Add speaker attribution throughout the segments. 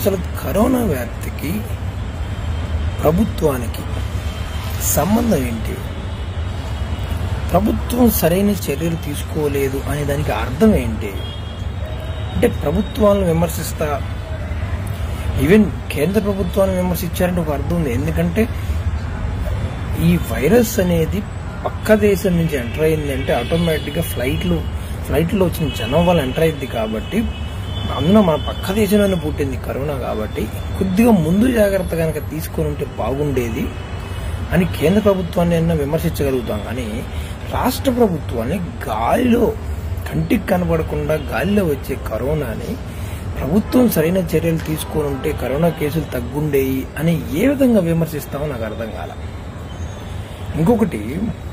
Speaker 1: అసలు కరోనా వ్యాప్తికి ప్రభుత్వానికి సంబంధం ఏంటి ప్రభుత్వం సరైన చర్యలు తీసుకోలేదు అనే దానికి అర్థం ఏంటి అంటే ప్రభుత్వాలను విమర్శిస్తా ఈవెన్ కేంద్ర ప్రభుత్వాన్ని విమర్శించారంటే ఒక అర్థం ఉంది ఎందుకంటే ఈ వైరస్ అనేది పక్క దేశం నుంచి ఎంటర్ అయింది అంటే ఆటోమేటిక్గా ఫ్లైట్లు ఫ్లైట్లో వచ్చిన జనం వల్ల ఎంటర్ అయింది కాబట్టి అందులో మన పక్క దేశంలోనే పుట్టింది కరోనా కాబట్టి కొద్దిగా ముందు జాగ్రత్త కనుక తీసుకొని ఉంటే బాగుండేది అని కేంద్ర ప్రభుత్వాన్ని అయినా విమర్శించగలుగుతాం కానీ రాష్ట్ర ప్రభుత్వాన్ని గాలిలో కంటికి కనబడకుండా గాలిలో వచ్చే కరోనాని ప్రభుత్వం సరైన చర్యలు తీసుకొని ఉంటే కరోనా కేసులు తగ్గుండేవి అని ఏ విధంగా విమర్శిస్తామో నాకు అర్థం కాల ఇంకొకటి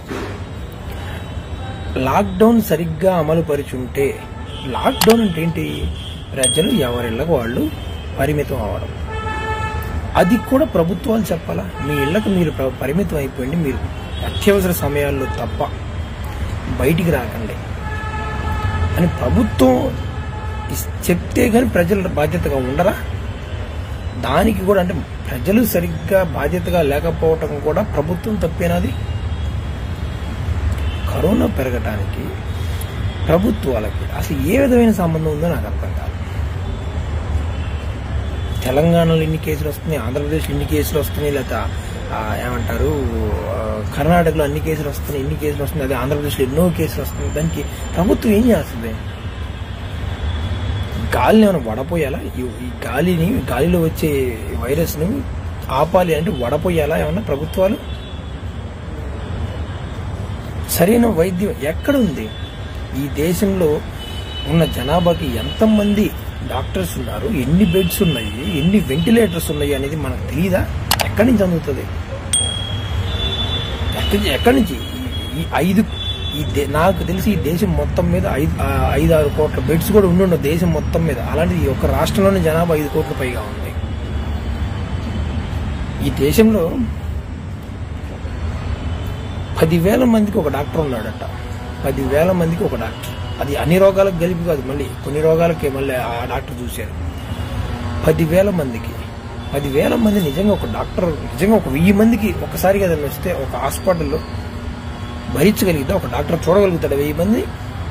Speaker 1: లాక్డౌన్ సరిగ్గా అమలు పరిచుంటే లాక్డౌన్ అంటే ఏంటి ప్రజలు ఎవరిళ్ళకు వాళ్ళు పరిమితం అవ్వడం అది కూడా ప్రభుత్వాలు చెప్పాలా మీ ఇళ్లకు మీరు ప్ర- పరిమితం అయిపోయింది మీరు అత్యవసర సమయాల్లో తప్ప బయటికి రాకండి అని ప్రభుత్వం ఇస్- చెప్తే కానీ ప్రజలు బాధ్యతగా ఉండరా దానికి కూడా అంటే ప్రజలు సరిగ్గా బాధ్యతగా లేకపోవటం కూడా ప్రభుత్వం తప్పేనాది కరోనా పెరగటానికి ప్రభుత్వాలకి అసలు ఏ విధమైన సంబంధం ఉందో నాకు అర్థం కాదు తెలంగాణలో ఇన్ని కేసులు వస్తున్నాయి ఆంధ్రప్రదేశ్లో ఇన్ని కేసులు వస్తున్నాయి లేదా ఆ, ఏమంటారు ఆ, కర్ణాటకలో అన్ని కేసులు వస్తున్నాయి ఇన్ని కేసులు వస్తున్నాయి అదే ఆంధ్రప్రదేశ్లో ఎన్నో కేసులు వస్తున్నాయి దానికి ప్రభుత్వం ఏం చేస్తుంది గాలిని ఏమైనా వడపోయాలా ఈ- ఈ గాలిని గాలిలో వచ్చే వైరస్ని ఆపాలి అంటే వడపోయాలా ఏమన్నా ప్రభుత్వాలు సరైన వైద్యం ఎక్కడ ఉంది ఈ దేశంలో ఉన్న జనాభాకి ఎంతమంది డాక్టర్స్ ఉన్నారు ఎన్ని బెడ్స్ ఉన్నాయి ఎన్ని వెంటిలేటర్స్ ఉన్నాయి అనేది మనకు తెలియదా ఎక్కడి నుంచి అందుతుంది ఎక్కడి ఎక్కడి నుంచి ఈ- ఈ ఐదు ఈ దే- నాకు తెలిసి ఈ దేశం మొత్తం మీద ఐదు ఆ, ఐదు ఆరు కోట్ల బెడ్స్ కూడా ఉండుండ దేశం మొత్తం మీద అలాంటిది ఈ ఒక్క రాష్ట్రంలోని జనాభా ఐదు కోట్ల పైగా ఉంది ఈ దేశంలో పదివేల మందికి ఒక డాక్టర్ ఉన్నాడట పదివేల మందికి ఒక డాక్టర్ అది అన్ని రోగాలకు గెలిపి కాదు మళ్ళీ కొన్ని రోగాలకే మళ్ళీ ఆ డాక్టర్ చూశారు పదివేల మందికి పదివేల మంది నిజంగా ఒక డాక్టర్ నిజంగా ఒక వెయ్యి మందికి ఒకసారిగా ఏదైనా వస్తే ఒక హాస్పిటల్లో భరించగలిగితే ఒక డాక్టర్ చూడగలుగుతాడు వెయ్యి మంది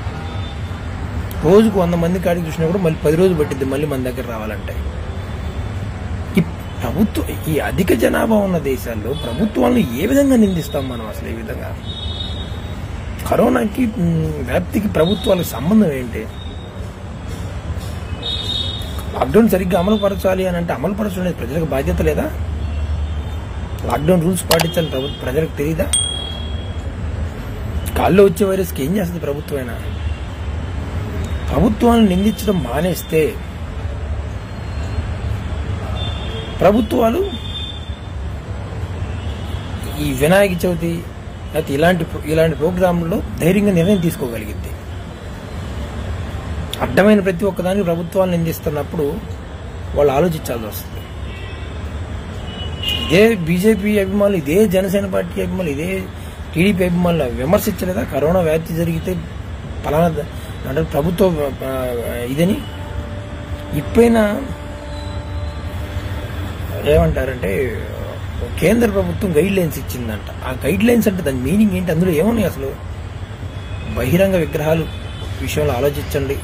Speaker 1: రోజుకు వంద మంది కాడికి చూసినా కూడా మళ్ళీ పది రోజులు పట్టింది మళ్ళీ మన దగ్గర రావాలంటే ఈ ప్రభుత్వం ఈ అధిక జనాభా ఉన్న దేశాల్లో ప్రభుత్వాలను ఏ విధంగా నిందిస్తాం మనం అసలు ఈ విధంగా కరోనాకి మ్, వ్యాప్తికి ప్రభుత్వాలకు సంబంధం ఏంటి లాక్డౌన్ సరిగ్గా అమలు పరచాలి అని అంటే అమలు పరచడం అనేది ప్రజలకు బాధ్యత లేదా లాక్డౌన్ రూల్స్ పాటించాలి ప్రభు ప్రజలకు తెలియదా గాల్లో వచ్చే వైరస్కి ఏం చేస్తుంది ప్రభుత్వమైనా ప్రభుత్వాలను నిందించడం మానేస్తే ప్రభుత్వాలు ఈ వినాయక చవితి లేకపోతే ఇలాంటి ప్రో- ఇలాంటి ప్రోగ్రాంలో ధైర్యంగా నిర్ణయం తీసుకోగలిగింది అడ్డమైన ప్రతి ఒక్కదానికి ప్రభుత్వాలు నిందిస్తున్నప్పుడు వాళ్ళు ఆలోచించాల్సి వస్తుంది ఇదే బీజేపీ అభిమానులు ఇదే జనసేన పార్టీ అభిమానులు ఇదే టీడీపీ అభిమానులు విమర్శించలేదా కరోనా వ్యాప్తి జరిగితే పలానా ద- అంటే ప్రభుత్వ ఆ, ఇదని ఇప్పుడైనా ఏమంటారంటే కేంద్ర ప్రభుత్వం గైడ్ లైన్స్ ఇచ్చిందంట ఆ గైడ్ లైన్స్ అంటే దాని మీనింగ్ ఏంటి అందులో ఏమున్నాయి అసలు బహిరంగ విగ్రహాలు విషయంలో ఆలోచించండి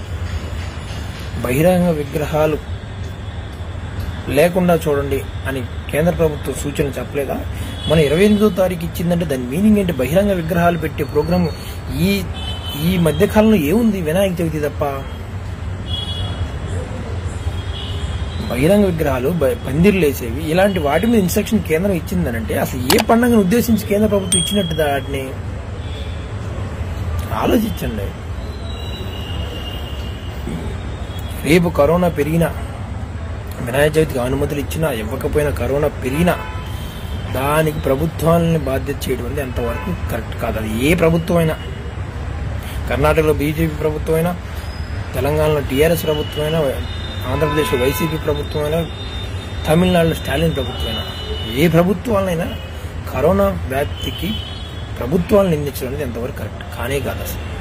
Speaker 1: బహిరంగ విగ్రహాలు లేకుండా చూడండి అని కేంద్ర ప్రభుత్వం సూచన చెప్పలేదా మన ఇరవై ఎనిమిదో తారీఖు ఇచ్చిందంటే దాని మీనింగ్ ఏంటి బహిరంగ విగ్రహాలు పెట్టే ప్రోగ్రాం ఈ ఈ మధ్యకాలంలో ఏముంది వినాయక చవితి తప్ప బహిరంగ విగ్రహాలు బ- పందిర్లు వేసేవి ఇలాంటి వాటి మీద ఇన్స్ట్రక్షన్ కేంద్రం ఇచ్చిందనంటే అసలు ఏ పండుగను ఉద్దేశించి కేంద్ర ప్రభుత్వం ఇచ్చినట్టు వాటిని ఆలోచించండి రేపు కరోనా పెరిగినా వినాయక చవితికి అనుమతులు ఇచ్చినా ఇవ్వకపోయినా కరోనా పెరిగినా దానికి ప్రభుత్వాలని బాధ్యత చేయడం అనేది అంతవరకు కరెక్ట్ కాదు అది ఏ ప్రభుత్వం అయినా కర్ణాటకలో బీజేపీ ప్రభుత్వం అయినా తెలంగాణలో టీఆర్ఎస్ ప్రభుత్వం అయినా ఆంధ్రప్రదేశ్లో వైసీపీ ప్రభుత్వం అయినా తమిళనాడులో స్టాలిన్ ప్రభుత్వం అయినా ఏ ప్రభుత్వాలైనా కరోనా వ్యాప్తికి ప్రభుత్వాలను నిందించడం అనేది ఎంతవరకు కరెక్ట్ కానే కాదు అసలు